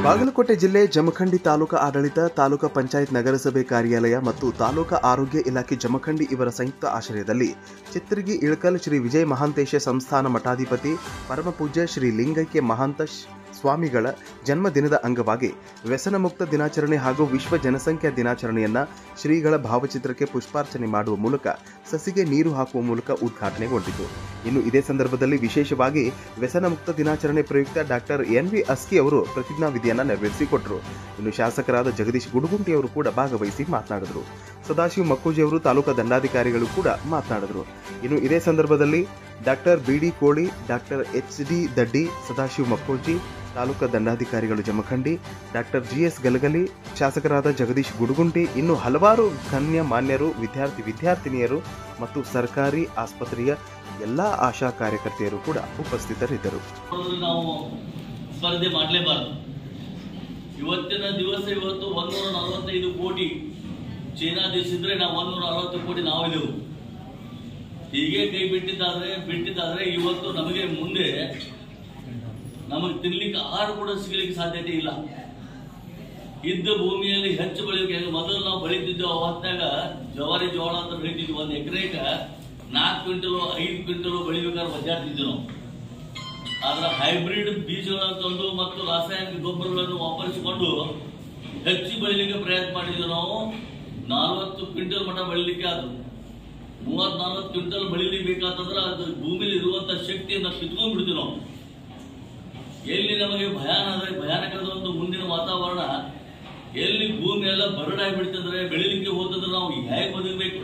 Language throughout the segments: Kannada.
ಬಾಗಲಕೋಟೆ ಜಿಲ್ಲೆ ಜಮಖಂಡಿ ತಾಲೂಕಾ ಆಡಳಿತ ತಾಲೂಕಾ ಪಂಚಾಯತ್ ನಗರಸಭೆ ಕಾರ್ಯಾಲಯ ಮತ್ತು ತಾಲೂಕಾ ಆರೋಗ್ಯ ಇಲಾಖೆ ಜಮಖಂಡಿ ಇವರ ಸಂಯುಕ್ತ ಆಶ್ರಯದಲ್ಲಿ ಚಿತ್ತರ್ಗಿ ಇಳಕಲ್ ಶ್ರೀ ವಿಜಯ ಮಹಾಂತೇಶ ಸಂಸ್ಥಾನ ಮಠಾಧಿಪತಿ ಪರಮಪೂಜ್ಯ ಶ್ರೀ ಲಿಂಗೈಕ್ಯ ಮಹಾಂತ ಶ್- ಸ್ವಾಮಿಗಳ ಜನ್ಮದಿನದ ಅಂಗವಾಗಿ ವ್ಯಸನ ಮುಕ್ತ ದಿನಾಚರಣೆ ಹಾಗೂ ವಿಶ್ವ ಜನಸಂಖ್ಯಾ ದಿನಾಚರಣೆಯನ್ನ ಶ್ರೀಗಳ ಭಾವಚಿತ್ರಕ್ಕೆ ಪುಷ್ಪಾರ್ಚನೆ ಮಾಡುವ ಮೂಲಕ ಸಸಿಗೆ ನೀರು ಹಾಕುವ ಮೂಲಕ ಉದ್ಘಾಟನೆಗೊಂಡಿತು ಇನ್ನು ಇದೇ ಸಂದರ್ಭದಲ್ಲಿ ವಿಶೇಷವಾಗಿ ವ್ಯಸನ ಮುಕ್ತ ದಿನಾಚರಣೆ ಪ್ರಯುಕ್ತ ಡಾಕ್ಟರ್ ಎನ್ ವಿ ಅಸ್ಕಿ ಅವರು ಪ್ರತಿಜ್ಞಾ ವಿಧಿಯನ್ನ ನೆರವೇರಿಸಿಕೊಟ್ಟರು ಇನ್ನು ಶಾಸಕರಾದ ಜಗದೀಶ್ ಗುಡುಗುಂಟಿ ಅವರು ಕೂಡ ಭಾಗವಹಿಸಿ ಮಾತನಾಡಿದರು ಸದಾಶಿವ ಮಕ್ಕೂಜಿ ಅವರು ತಾಲೂಕಾ ದಂಡಾಧಿಕಾರಿಗಳು ಕೂಡ ಮಾತನಾಡಿದರು ಇನ್ನು ಇದೇ ಸಂದರ್ಭದಲ್ಲಿ doctor B D Koli doctor H D Daddi Sadashiva Makkoji taluka ದಂಡಾಧಿಕಾರಿಗಳು Jamkhandi doctor G S Galagali ಶಾಸಕರಾದ ಜಗದೀಶ್ ಗುಡುಗುಂಟಿ ಇನ್ನು ಹಲವಾರು ಗಣ್ಯ ಮಾನ್ಯರು ವಿದ್ಯಾರ್ಥಿ ವಿದ್ಯಾರ್ಥಿನಿಯರು ಮತ್ತು ಸರ್ಕಾರಿ ಆಸ್ಪತ್ರೆಯ ಎಲ್ಲಾ ಆಶಾ ಕಾರ್ಯಕರ್ತೆಯರು ಕೂಡ ಉಪಸ್ಥಿತರಿದ್ದರು ಮಾಡೋದ್ರಲ್ಲಿ ನಾವು ಸ್ಪರ್ಧೆ ಮಾಡಲೇಬಾರದು ಇವತ್ತಿನ ದಿವಸ ಇವತ್ತು ಒಂದೂರ ನಲವತ್ತೈದು ಕೋಟಿ ಚೈನಾ ದೇಶ ಇದ್ರೆ ನಾವು ಒಂದೂರ ನಲವತ್ತು ಕೋಟಿ ನಾವಿದೆವು ಹೀಗೆ ಕೈ ಬಿಟ್ಟಿದ್ದಾದ್ರೆ ಬಿಟ್ಟಿದ್ದಾದ್ರೆ ಇವತ್ತು ನಮಗೆ ಮುಂದೆ ನಮಗೆ ತಿನ್ಲಿಕ್ಕೆ ಆಹಾರ ಕೂಡ ಸಿಗಲಿಕ್ಕೆ ಸಾಧ್ಯತೆ ಇಲ್ಲ ಇದ್ದ ಭೂಮಿಯಲ್ಲಿ ಹೆಚ್ಚು ಬೆಳೆಯೋಕೆ ಮೊದಲು ನಾವು ಬೆಳೀತಿದ್ದೆವು ಅವತ್ತಾಗ ಜವಾರಿ ಜೋಳ ಅಂತ ಬೆಳೀತಿದ್ವಿ ಒಂದು ಎಕರೆಗ ನಾಲ್ಕು ಕ್ವಿಂಟಲು ಐದು ಕ್ವಿಂಟಲು ಬೆಳಿಬೇಕಾದ್ರೆ ಬಜಾರ್ತಿದ್ವಿ ನಾವು ಆದ್ರೆ ಹೈಬ್ರಿಡ್ ಬೀಜಗಳನ್ನು ತಂದು ಮತ್ತು ರಾಸಾಯನಿಕ ಗೊಬ್ಬರಗಳನ್ನು ವಾಪರಿಸಿಕೊಂಡು ಹೆಚ್ಚು ಬೆಳಿಲಿಕ್ಕೆ ಪ್ರಯತ್ನ ಮಾಡಿದ್ವಿ ನಾವು ನಾಲ್ವತ್ತು ಕ್ವಿಂಟಲ್ ಮಟ್ಟ ಬೆಳಿಲಿಕ್ಕೆ ಆದ್ರು ಮೂವತ್ ನಾಲ್ವತ್ತು ಕ್ವಿಂಟಲ್ ಬೆಳಿಲಿಕ್ಕೆ ಬೇಕಾತಂದ್ರೆ ಅದು ಭೂಮಿಲಿ ಇರುವಂತ ಶಕ್ತಿಯನ್ನ ಕಿತ್ಕೊಂಡ್ ಬಿಡ್ತೀವಿ ನಾವು ಎಲ್ಲಿ ನಮಗೆ ಭಯಾನ ಅಂದ್ರೆ ಭಯಾನಕದ ಒಂದು ಮುಂದಿನ ವಾತಾವರಣ ಎಲ್ಲಿ ಭೂಮಿ ಎಲ್ಲ ಬರಡಾಗಿ ಬಿಡ್ತಂದ್ರೆ ಬೆಳಿಲಿಕ್ಕೆ ಹೋತಂದ್ರೆ ನಾವು ಹೇಗೆ ಬದುಕಬೇಕು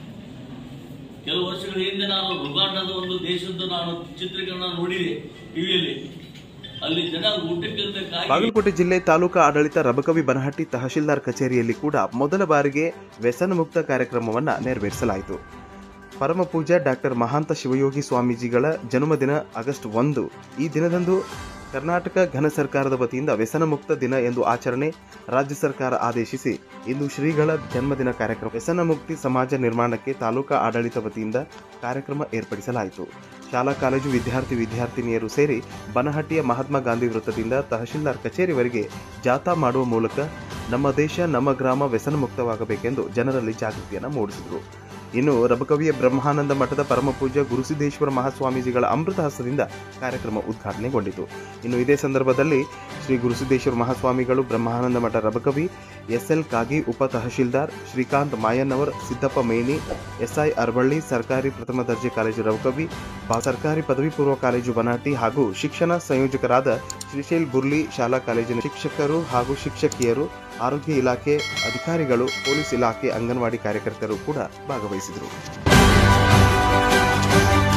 ಕೆಲವು ವರ್ಷಗಳ ಹಿಂದೆ ನಾನು ರುಗಾಂಡದ ಒಂದು ದೇಶದ ನಾನು ಚಿತ್ರೀಕರಣ ನೋಡಿದೆ ಟಿವಿಯಲ್ಲಿ ಅಲ್ಲಿ ಜನ ಊಟಕ್ಕಿಂತಕ್ಕಾಗಿ ಬಾಗಲಕೋಟೆ ಜಿಲ್ಲೆ ತಾಲೂಕಾ ಆಡಳಿತ ರಬಕವಿ ಬನಹಟ್ಟಿ ತಹಶೀಲ್ದಾರ್ ಕಚೇರಿಯಲ್ಲಿ ಕೂಡ ಮೊದಲ ಬಾರಿಗೆ ವ್ಯಸನ ಮುಕ್ತ ಕಾರ್ಯಕ್ರಮವನ್ನು ನೆರವೇರಿಸಲಾಯಿತು ಪರಮ ಪೂಜ್ಯ ಡಾಕ್ಟರ್ ಮಹಾಂತ ಶಿವಯೋಗಿ ಸ್ವಾಮೀಜಿಗಳ ಜನ್ಮದಿನ ಆಗಸ್ಟ್ ಒಂದು ಈ ದಿನದಂದು ಕರ್ನಾಟಕ ಘನ ಸರ್ಕಾರದ ವತಿಯಿಂದ ವ್ಯಸನ ಮುಕ್ತ ದಿನ ಎಂದು ಆಚರಣೆ ರಾಜ್ಯ ಸರ್ಕಾರ ಆದೇಶಿಸಿ ಇಂದು ಶ್ರೀಗಳ ಜನ್ಮದಿನ ಕಾರ್ಯಕ್ರಮ ವ್ಯಸನ ಮುಕ್ತಿ ಸಮಾಜ ನಿರ್ಮಾಣಕ್ಕೆ ತಾಲೂಕಾ ಆಡಳಿತ ವತಿಯಿಂದ ಕಾರ್ಯಕ್ರಮ ಏರ್ಪಡಿಸಲಾಯಿತು ಶಾಲಾ ಕಾಲೇಜು ವಿದ್ಯಾರ್ಥಿ ವಿದ್ಯಾರ್ಥಿನಿಯರು ಸೇರಿ ಬನಹಟ್ಟಿಯ ಮಹಾತ್ಮ ಗಾಂಧಿ ವೃತ್ತದಿಂದ ತಹಶೀಲ್ದಾರ್ ಕಚೇರಿವರೆಗೆ ಜಾಥಾ ಮಾಡುವ ಮೂಲಕ ನಮ್ಮ ದೇಶ ನಮ್ಮ ಗ್ರಾಮ ವ್ಯಸನ ಮುಕ್ತವಾಗಬೇಕೆಂದು ಜನರಲ್ಲಿ ಜಾಗೃತಿಯನ್ನು ಮೂಡಿಸಿದರು ಇನ್ನು ರಬಕವಿಯ ಬ್ರಹ್ಮಾನಂದ ಮಠದ ಪರಮಪೂಜ್ಯ ಗುರುಸಿದ್ದೇಶ್ವರ ಮಹಾಸ್ವಾಮೀಜಿಗಳ ಅಮೃತ ಹಸ್ತದಿಂದ ಕಾರ್ಯಕ್ರಮ ಉದ್ಘಾಟನೆಗೊಂಡಿತು ಇನ್ನು ಇದೇ ಸಂದರ್ಭದಲ್ಲಿ ಶ್ರೀ ಗುರುಸಿದ್ದೇಶ್ವರ ಮಹಾಸ್ವಾಮಿಗಳು ಬ್ರಹ್ಮಾನಂದ ಮಠ ರಬಕವಿ ಎಸ್ಎಲ್ ಕಾಗಿ ಉಪ ತಹಶೀಲ್ದಾರ್ ಶ್ರೀಕಾಂತ್ ಮಾಯನ್ನವರ್ ಸಿದ್ದಪ್ಪ ಮೇನಿ ಎಸ್ಐ ಅರಬಳ್ಳಿ ಸರ್ಕಾರಿ ಪ್ರಥಮ ದರ್ಜೆ ಕಾಲೇಜು ರಬಕವಿ ಬಾ ಸರ್ಕಾರಿ ಪದವಿ ಪೂರ್ವ ಕಾಲೇಜು ಬನಾಟಿ ಹಾಗೂ ಶಿಕ್ಷಣ ಸಂಯೋಜಕರಾದ ಶ್ರೀಶೈಲ್ ಬುರ್ಲಿ ಶಾಲಾ ಕಾಲೇಜಿನ ಶಿಕ್ಷಕರು ಹಾಗೂ ಶಿಕ್ಷಕಿಯರು ಆರೋಗ್ಯ ಇಲಾಖೆ ಅಧಿಕಾರಿಗಳು ಪೊಲೀಸ್ ಇಲಾಖೆ ಅಂಗನವಾಡಿ ಕಾರ್ಯಕರ್ತರು ಕೂಡ ಭಾಗವಹಿಸಿದರು